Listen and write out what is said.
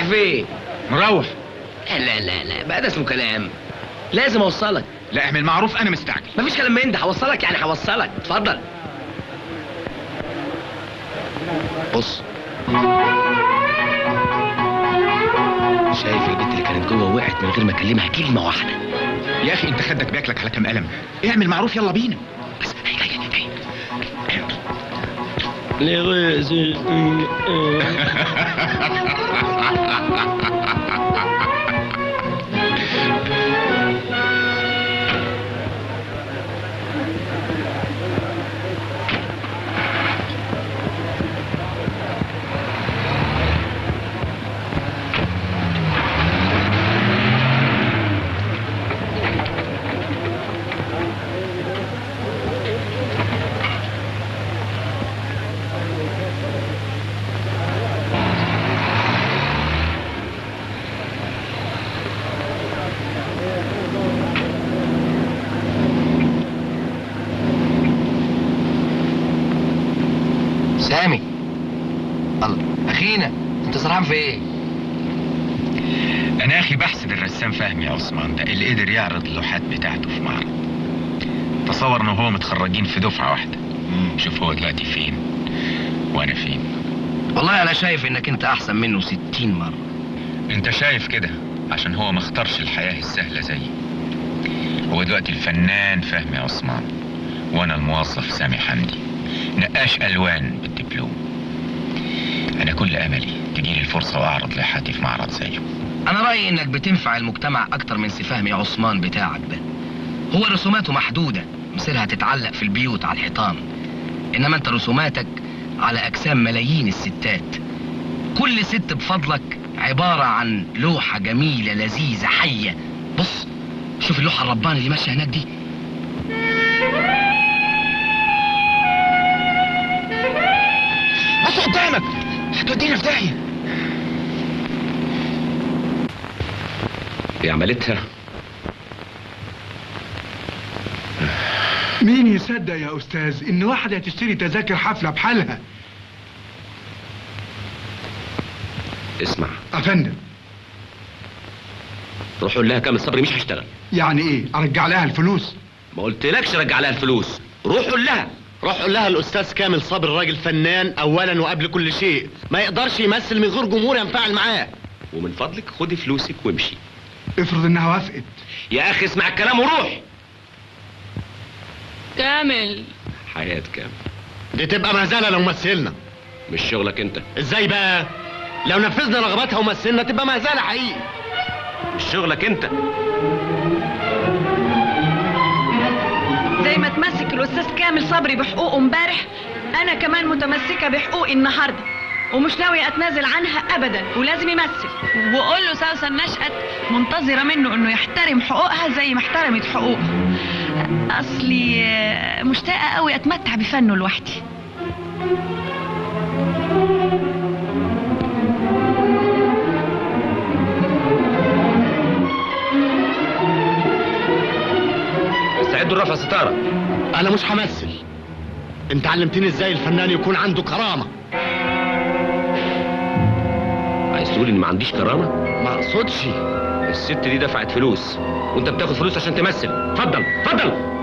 فين مروح لا لا لا لا بقى ده اسمه كلام لازم اوصلك لا اعمل معروف انا مستعجل مفيش كلام من ده هوصلك يعني هوصلك اتفضل بص شايف البنت اللي كانت جوه وقعت من غير ما اكلمها كلمه واحده يا اخي انت خدك بياكلك على كام قلم اعمل معروف يلا بينا بس هي هي هي سامي الله اخينا انت سرحان في ايه انا اخي بحسد الرسام فهمي يا عثمان ده اللي قدر يعرض اللوحات بتاعته في معرض تصور انه هو متخرجين في دفعه واحده شوف هو دلوقتي فين وانا فين والله انا شايف انك انت احسن منه ستين مرة انت شايف كده عشان هو ما اختارش الحياه السهله زيي هو دلوقتي الفنان فهمي عثمان وانا الموظف سامي حمدي نقاش الوان بالدبلوم انا كل املي تجيلي الفرصه واعرض لوحاتي في معرض زيه انا رايي انك بتنفع المجتمع اكتر من سفهمي عثمان بتاعك ده هو رسوماته محدودة مصيرها تتعلق في البيوت على الحيطان انما انت رسوماتك على اجسام ملايين الستات كل ست بفضلك عبارة عن لوحة جميلة لذيذة حية بص شوف اللوحة الرباني اللي ماشية هناك دي بص قدامك هتودينا في داهيه دي عملتها مين يصدق يا استاذ ان واحده تشتري تذاكر حفله بحالها اسمع افندم روح قول لها كامل صبري مش هشتغل يعني ايه ارجع لها الفلوس ما قلتلكش رجع لها الفلوس روح قول لها روح قول لها الاستاذ كامل صابر راجل فنان اولا وقبل كل شيء ما يقدرش يمثل من غير جمهور ينفعل معاه ومن فضلك خدي فلوسك وامشي افرض انها وافقت يا اخي اسمع الكلام وروح كامل حياة كامل دي تبقى مهزله لو مثلنا مش شغلك انت ازاي بقى لو نفذنا رغباتها ومثلنا تبقى مهزله حقيقي مش شغلك انت زي ما تمسك الاستاذ كامل صبري بحقوقه امبارح انا كمان متمسكه بحقوقي النهارده ومش ناوي اتنازل عنها ابدا ولازم يمثل وقول له سوسن نشأت منتظره منه انه يحترم حقوقها زي ما احترمت حقوقه اصلي آه، مشتاقه قوي اتمتع بفنه لوحدي استعدوا لرفع ستارة انا مش همثل انت علمتني ازاي الفنان يكون عنده كرامه عايز تقول ان ما عنديش كرامة ما اقصدش الست دي دفعت فلوس وانت بتاخد فلوس عشان تمثل اتفضل اتفضل